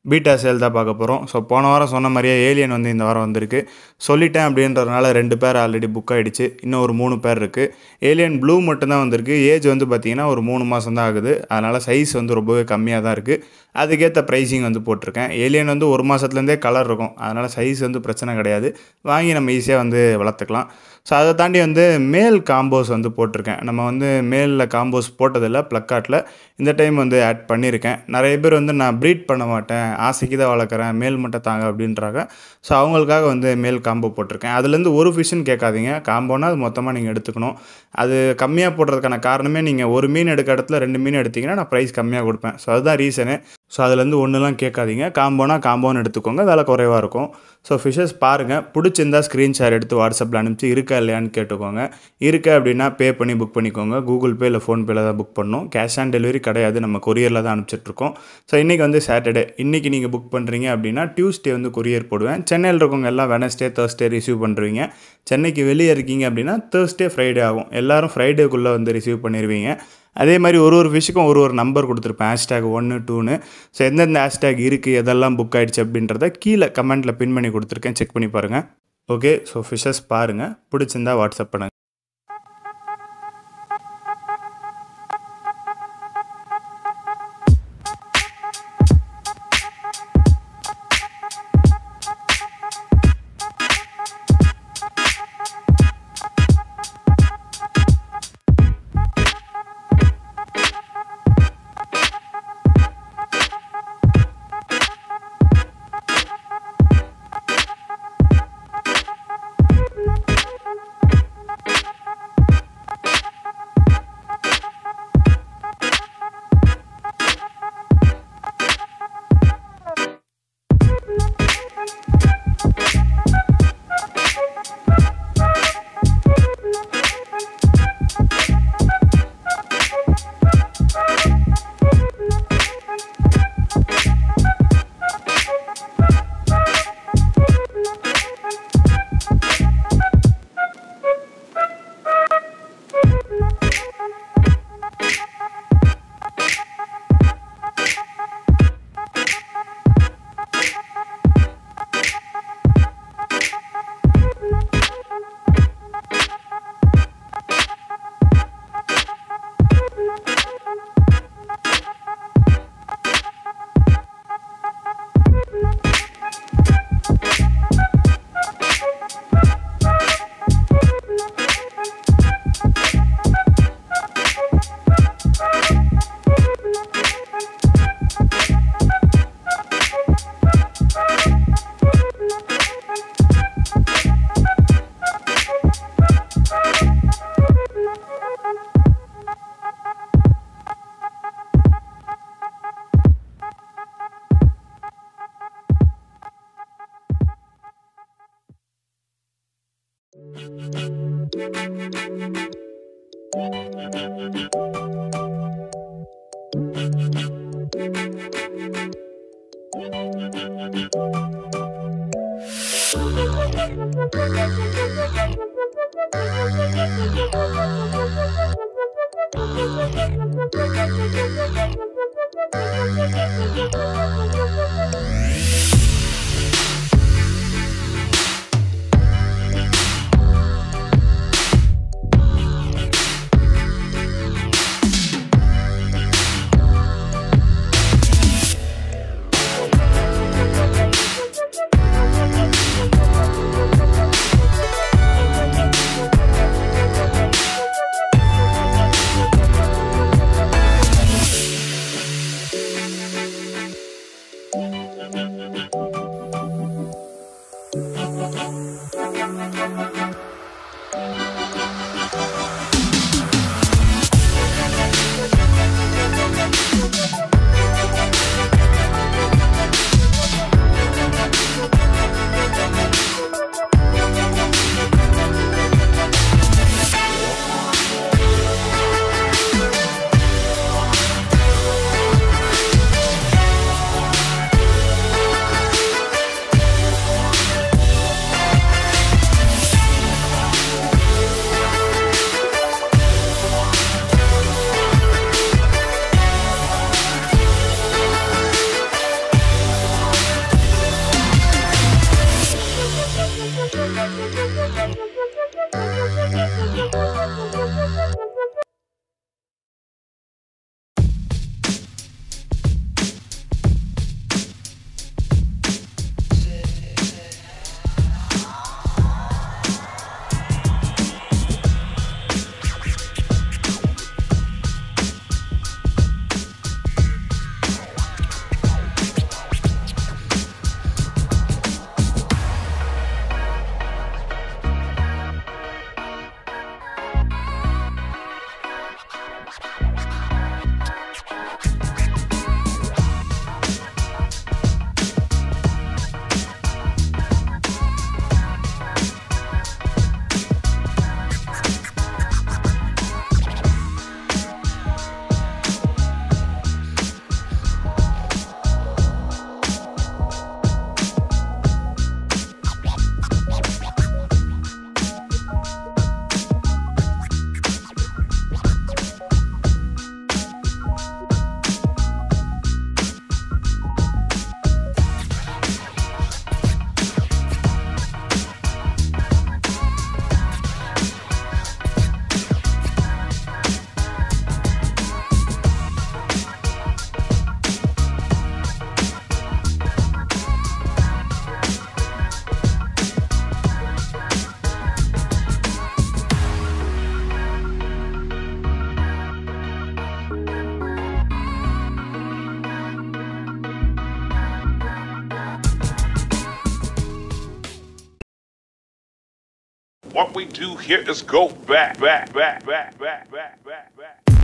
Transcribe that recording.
Beta sale தான் பார்க்க போகிறோம் ஸோ போன வாரம் சொன்ன மாதிரியே ஏலியன் வந்து இந்த வாரம் வந்திருக்கு சொல்லிட்டேன் அப்படின்றதுனால ரெண்டு பேர் ஆல்ரெடி புக் ஆகிடுச்சு இன்னும் ஒரு மூணு பேர் இருக்குது ஏலியன் ப்ளூ மட்டும்தான் வந்திருக்கு ஏஜ் வந்து பார்த்திங்கன்னா ஒரு மூணு மாதம் தான் ஆகுது அதனால் சைஸ் வந்து ரொம்பவே கம்மியாக தான் இருக்குது அதுக்கேற்ற ப்ரைஸிங் வந்து போட்டிருக்கேன் ஏலியன் வந்து ஒரு மாதத்துலேருந்தே கலர் இருக்கும் அதனால் சைஸ் வந்து பிரச்சனை கிடையாது வாங்கி நம்ம ஈஸியாக வந்து வளர்த்துக்கலாம் ஸோ அதை தாண்டி வந்து மேல் காம்போஸ் வந்து போட்டிருக்கேன் நம்ம வந்து மேலில் காம்போஸ் போட்டதில்லை ப்ளக்கார்ட்டில் இந்த டைம் வந்து ஆட் பண்ணியிருக்கேன் நிறைய பேர் வந்து நான் ப்ரீட் பண்ண மாட்டேன் ஆசைக்கு தான் வளர்க்குறேன் மேல் மட்டும் தாங்க அப்படின்றாங்க ஸோ அவங்களுக்காக வந்து மேல் காம்போ போட்டிருக்கேன் அதுலேருந்து ஒரு ஃபிஷ்ஷுன்னு கேட்காதீங்க காம்போனா அது மொத்தமாக நீங்கள் எடுத்துக்கணும் அது கம்மியாக போடுறதுக்கான காரணமே நீங்கள் ஒரு மீன் எடுக்க இடத்துல ரெண்டு மீன் எடுத்தீங்கன்னா நான் ப்ரைஸ் கம்மியாக கொடுப்பேன் ஸோ அதுதான் ரீசனு ஸோ அதுலேருந்து ஒன்றுலாம் கேட்காதீங்க காம்போனா காம்போன்னு எடுத்துக்கோங்க விலை குறைவாக இருக்கும் ஸோ ஃபிஷ்ஷஸ் பாருங்கள் பிடிச்சிருந்தா ஸ்க்ரீன்ஷாட் எடுத்து வாட்ஸ்அப்பில் அனுப்பிச்சு இருக்கா இல்லையான்னு கேட்டுக்கோங்க இருக்கு அப்படின்னா பே பண்ணி புக் பண்ணிக்கோங்க கூகுள் பே இல்லை ஃபோன்பேல தான் புக் பண்ணணும் கேஷ் ஆன் டெலிவரி கிடையாது நம்ம கொரியரில் தான் அனுப்பிச்சிட்ருக்கோம் ஸோ இன்றைக்கி வந்து சாட்டர்டே இன்றைக்கி நீங்கள் புக் பண்ணுறீங்க அப்படின்னா டியூஸ்டே வந்து கொரியர் போடுவேன் சென்னையில் இருக்கவங்க எல்லாம் வெனஸ்டே தேர்ஸ்டே ரிசீவ் பண்ணுறீங்க சென்னைக்கு வெளியே இருக்கீங்க அப்படின்னா தேர்ஸ்டே ஃப்ரைடே ஆகும் எல்லோரும் ஃப்ரைடேக்குள்ளே வந்து ரிசீவ் பண்ணிடுவீங்க அதே மாதிரி ஒரு ஒரு ஃபிஷ்ஷுக்கும் ஒரு ஒரு நம்பர் கொடுத்துருப்பேன் ஹேஷ்டேக் ஒன்று டூன்னு ஸோ எந்தெந்த ஹேஷ்டேக் இருக்குது எதெல்லாம் புக் ஆகிடுச்சு அப்படின்றத கீழே கமெண்ட்டில் பின் பண்ணி கொடுத்துருக்கேன் செக் பண்ணி பாருங்கள் ஓகே ஸோ ஃபிஷ்ஷஸ் பாருங்கள் பிடிச்சிருந்தா வாட்ஸ்அப் பண்ணுங்கள் What we do here is go back, back, back, back, back, back, back, back, back.